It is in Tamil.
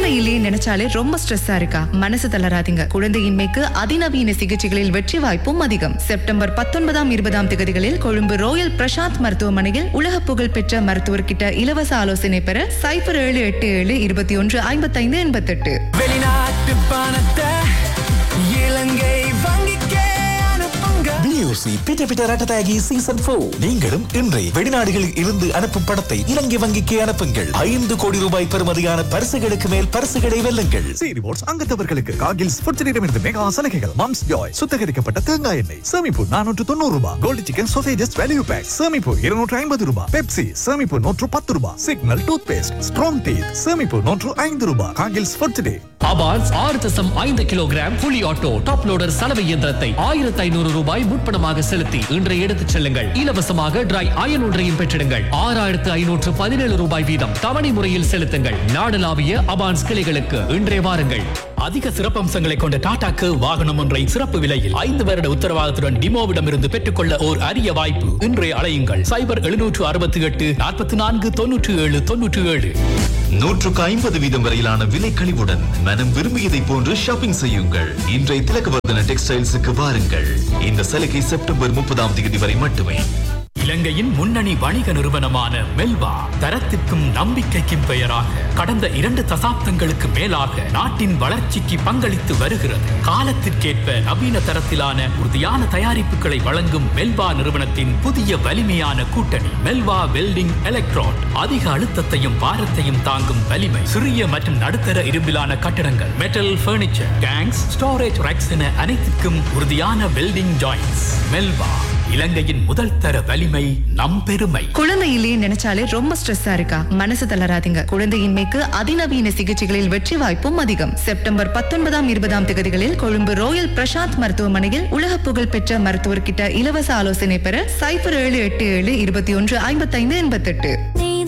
குழந்தையிலேயே நினைச்சாலே ரொம்ப ஸ்ட்ரெஸ்ஸா இருக்கா மனசு தளராதீங்க குழந்தையின்மைக்கு அதிநவீன சிகிச்சைகளில் வெற்றி வாய்ப்பும் அதிகம் செப்டம்பர் பத்தொன்பதாம் இருபதாம் தேதிகளில் கொழும்பு ரோயல் பிரசாந்த் மருத்துவமனையில் உலக புகழ் பெற்ற மருத்துவர்கிட்ட இலவச ஆலோசனை பெற சைபர் ஏழு எட்டு ஏழு இருபத்தி ஒன்று ஐம்பத்தைந்து எண்பத்தெட்டு வெளிநாட்டு பணத்தை இலங்கை வங்கிக்கே அனுப்புங்க பியூசி பிட்ட பிட்ட ரட்டதாகி சீசன் போர் நீங்களும் இன்றை வெளிநாடுகளில் இருந்து அனுப்பும் படத்தை இலங்கை வங்கிக்கு அனுப்புங்கள் ஐந்து கோடி ரூபாய் பெறுமதியான பரிசுகளுக்கு மேல் பரிசுகளை வெல்லுங்கள் சி ரிவார்ட்ஸ் அங்கத்தவர்களுக்கு காகில்ஸ் ஃபுட்ஸிடமிருந்து மெகா சலுகைகள் மம்ஸ் ஜாய் சுத்தகரிக்கப்பட்ட தேங்காய் எண்ணெய் சேமிப்பு நானூற்று தொண்ணூறு ரூபாய் gold chicken sausages value pack சேமிப்பு இருநூற்று ஐம்பது ரூபாய் பெப்சி சேமிப்பு நூற்று பத்து ரூபாய் Signal toothpaste strong teeth சேமிப்பு நூற்று ஐந்து ரூபாய் காகில்ஸ் ஃபுட்ஸிடே அபான்ஸ் ஆறு தசம் ஐந்து கிலோகிராம் புலி ஆட்டோ டாப் லோடர் சலவை இயந்திரத்தை ஆயிரத்தி ஐநூறு ரூபாய் முற்பணமாக செலுத்தி இன்றை எடுத்துச் செல்லுங்கள் இலவசமாக டிரை அயன் ஒன்றையும் பெற்றிடுங்கள் ஆறாயிரத்து ஐநூற்று பதினேழு ரூபாய் வீதம் தவணை முறையில் செலுத்துங்கள் நாடளாவிய அபான்ஸ் கிளைகளுக்கு இன்றே வாருங்கள் அதிக சிறப்பம்சங்களை கொண்ட டாடாக்கு வாகனம் ஒன்றை சிறப்பு விலையில் ஐந்து வருட உத்தரவாதத்துடன் டிமோவிடமிருந்து பெற்றுக்கொள்ள ஓர் அரிய வாய்ப்பு இன்றே அலையுங்கள் சைபர் எழுநூற்று அறுபத்தி எட்டு நாற்பத்தி நான்கு தொன்னூற்று ஏழு தொன்னூற்று ஏழு நூற்றுக்கு ஐம்பது வீதம் வரையிலான விலை கழிவுடன் மனம் விரும்பியதை போன்று ஷாப்பிங் செய்யுங்கள் இன்றைய திலகவர்தன டெக்ஸ்டைல்ஸுக்கு வாருங்கள் இந்த சலுகை செப்டம்பர் முப்பதாம் தேதி வரை மட்டுமே இலங்கையின் முன்னணி வணிக நிறுவனமான மெல்வா தரத்திற்கும் நம்பிக்கைக்கும் பெயராக கடந்த இரண்டு தசாப்தங்களுக்கு மேலாக நாட்டின் வளர்ச்சிக்கு பங்களித்து வருகிறது காலத்திற்கேற்ப நவீன தரத்திலான உறுதியான தயாரிப்புகளை வழங்கும் மெல்வா நிறுவனத்தின் புதிய வலிமையான கூட்டணி மெல்வா வெல்டிங் எலக்ட்ராட் அதிக அழுத்தத்தையும் பாரத்தையும் தாங்கும் வலிமை சிறிய மற்றும் நடுத்தர இரும்பிலான கட்டடங்கள் மெட்டல் பர்னிச்சர் கேங்ஸ் ஸ்டோரேஜ் ரேக்ஸ் என அனைத்திற்கும் உறுதியான வெல்டிங் ஜாயின்ஸ் மெல்வா இலங்கையின் முதல் தர வலிமை நம் பெருமை குழந்தையிலேயே நினைச்சாலே ரொம்ப ஸ்ட்ரெஸ்ஸா இருக்கா மனசு தளராதீங்க குழந்தையின்மைக்கு அதிநவீன சிகிச்சைகளில் வெற்றி வாய்ப்பும் அதிகம் செப்டம்பர் பத்தொன்பதாம் இருபதாம் தேதிகளில் கொழும்பு ரோயல் பிரசாந்த் மருத்துவமனையில் உலக புகழ் பெற்ற மருத்துவர்கிட்ட இலவச ஆலோசனை பெற சைபர் ஏழு எட்டு ஏழு இருபத்தி ஒன்று ஐம்பத்தைந்து எண்பத்தெட்டு